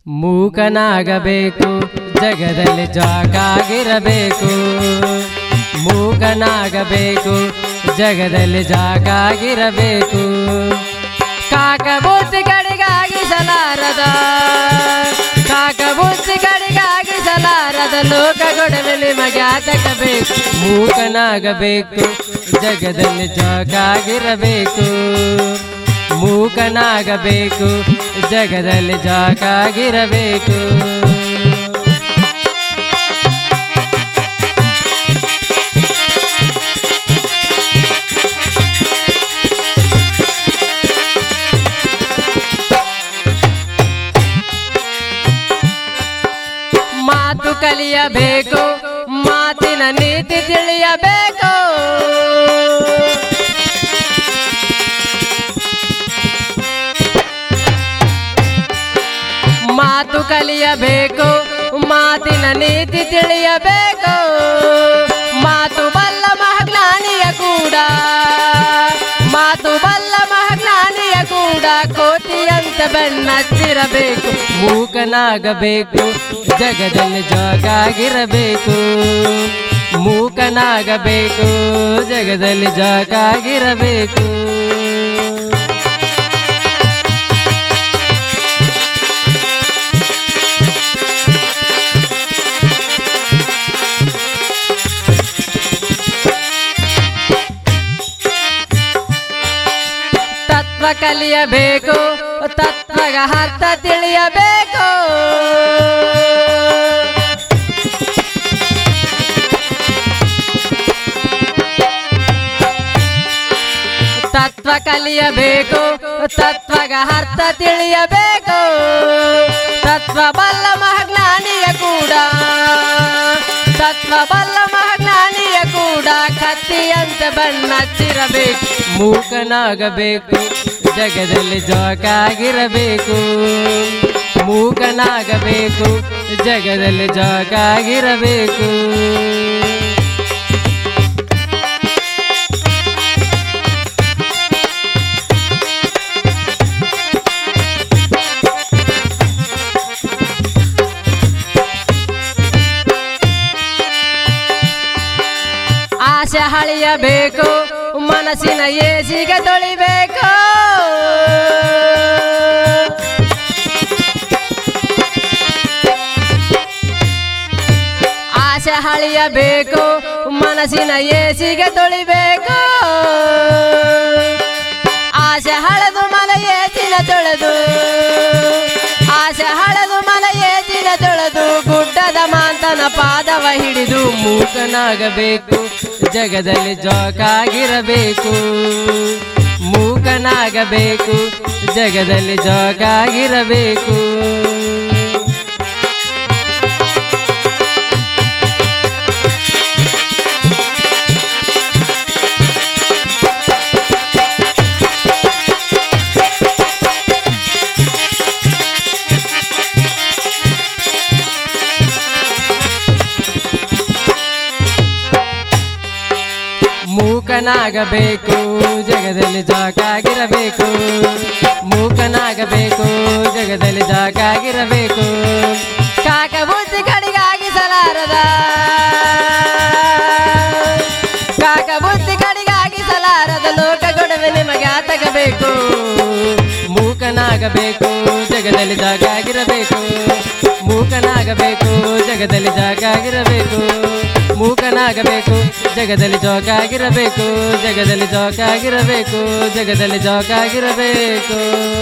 ಮೂಕನಾಗಬೇಕು ಜಗದಲ್ಲಿ ಜಾಗಾಗಿರಬೇಕು ಮೂಕನಾಗಬೇಕು ಜಗದಲ್ಲಿ ಜಾಗಾಗಿರಬೇಕು ಕಾಕ ಬುದ್ಧಿಗಳಿಗಾಗಿಸಲಾರದ ಕಾಕ ಬುದ್ಧಿಗಳಿಗಾಗಿಸಲಾರದ ಲೋಕ ಗೊಡವೆಲಿ ಮಗ್ಯಾತಕಬೇಕು ಮೂಕನಾಗಬೇಕು ಜಗದಲ್ಲಿ ಜಾಗಾಗಿರಬೇಕು ಮೂಕನಾಗಬೇಕು ಜಗದಲ್ಲಿ ಜಾಗಾಗಿರಬೇಕು ಮಾತು ಕಲಿಯಬೇಕು ಮಾತಿನ ನೀತಿ ತಿಳಿಯಬೇಕು ಮಾತು ಕಲಿಯಬೇಕು ಮಾತಿನ ನೀತಿ ತಿಳಿಯಬೇಕು ಮಾತು ಬಲ್ಲ ಮಹಾಜ್ಞಾನಿಯ ಕೂಡ ಮಾತು ಬಲ್ಲ ಮಹಾಜ್ಞಾನಿಯ ಕೂಡ ಕೋತಿಯಂತ ಬೆನ್ನಚ್ಚಿರಬೇಕು ಮೂಕನಾಗಬೇಕು ಜಗದಲ್ಲಿ ಜಾಗಾಗಿರಬೇಕು ಮೂಕನಾಗಬೇಕು ಜಗದಲ್ಲಿ ಜಾಗಾಗಿರಬೇಕು ತತ್ವ ಕಲಿಯಬೇಕು ತತ್ವಗ ಅರ್ಥ ತಿಳಿಯಬೇಕು ತತ್ವ ಕಲಿಯಬೇಕು ತತ್ವಗ ಅರ್ಥ ತಿಳಿಯಬೇಕು ತತ್ವ ಬಲ್ಲ ಮಹಾಜ್ಞಾನಿಯ ಕೂಡ ತತ್ವ ಬಲ್ಲ ಮಹಾಜ್ಞಾನಿಯ ಕೂಡ ಕತ್ತಿಯಂತ ಬಣ್ಣಚ್ಚಿರಬೇಕು ಮೂಕನಾಗಬೇಕು ಜಗದಲ್ಲಿ ಜಾಗಾಗಿರಬೇಕು ಮೂಕನಾಗಬೇಕು ಜಗದಲ್ಲಿ ಜಾಗಾಗಿರಬೇಕು ಆಸೆ ಹಳಿಯಬೇಕು ಮನಸ್ಸಿನ ಏಸಿಗೆ ತೊಳಿಬೇಕು ಆಸೆ ಹಳಿಯಬೇಕು ಮನಸ್ಸಿನ ಏಸಿಗೆ ತೊಳಿಬೇಕು ಆಸೆ ಹಳದು ಮನ ಏಸಿನ ತೊಳೆದು ಆಸೆ ಹಳದು ಮನ ಏಸಿನ ತೊಳೆದು ಗುಡ್ಡದ ಮಾಂತನ ಪಾದವ ಹಿಡಿದು ಮೂಕನಾಗಬೇಕು ಜಗದಲ್ಲಿ ಜೋಕಾಗಿರಬೇಕು ಮೂಕನಾಗಬೇಕು ಜಗದಲ್ಲಿ ಜೋಕಾಗಿರಬೇಕು ಮೂಕನಾಗಬೇಕು ಜಗದಲ್ಲಿ ಜಾಗಾಗಿರಬೇಕು ಮೂಕನಾಗಬೇಕು ಜಗದಲ್ಲಿ ಜಾಗಾಗಿರಬೇಕು ಕಾಕ ಬುದ್ಧಿಗಳಿಗಾಗಿಸಲಾರದ ಕಾಕ ಬುದ್ಧಿಗಳಿಗಾಗಿಸಲಾರದ ಲೋಕ ಗೊಡವೆ ನಿಮಗೆ ಆತಗಬೇಕು ಮೂಕನಾಗಬೇಕು ಜಗದಲ್ಲಿ ಜಾಗಾಗಿರಬೇಕು ಮೂಕನಾಗಬೇಕು ಜಗದಲ್ಲಿ ಜಾಗಾಗಿರಬೇಕು ಮೂಕನಾಗಬೇಕು ಜಗದಲ್ಲಿ ಜೋಕಾಗಿರಬೇಕು ಜಗದಲ್ಲಿ ಜೋಕಾಗಿರಬೇಕು ಜಗದಲ್ಲಿ ಜೋಕಾಗಿರಬೇಕು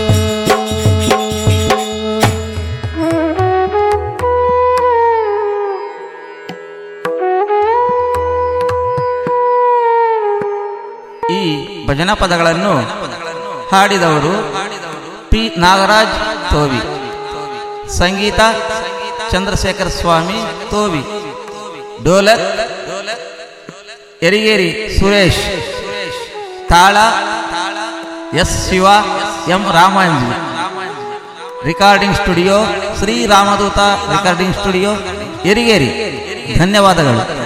ಈ ಭಜನಾ ಪದಗಳನ್ನು ಹಾಡಿದವರು ಪಿ ನಾಗರಾಜ್ ತೋವಿ ಸಂಗೀತ ಚಂದ್ರಶೇಖರ ಸ್ವಾಮಿ ತೋವಿ ಡೋಲಕ್ ಎರಿಗೇರಿ ಸುರೇಶ್ ತಾಳ S Shiva M Ramanji recording studio Shri Ramaduta recording studio Erigeri ಧನ್ಯವಾದಗಳು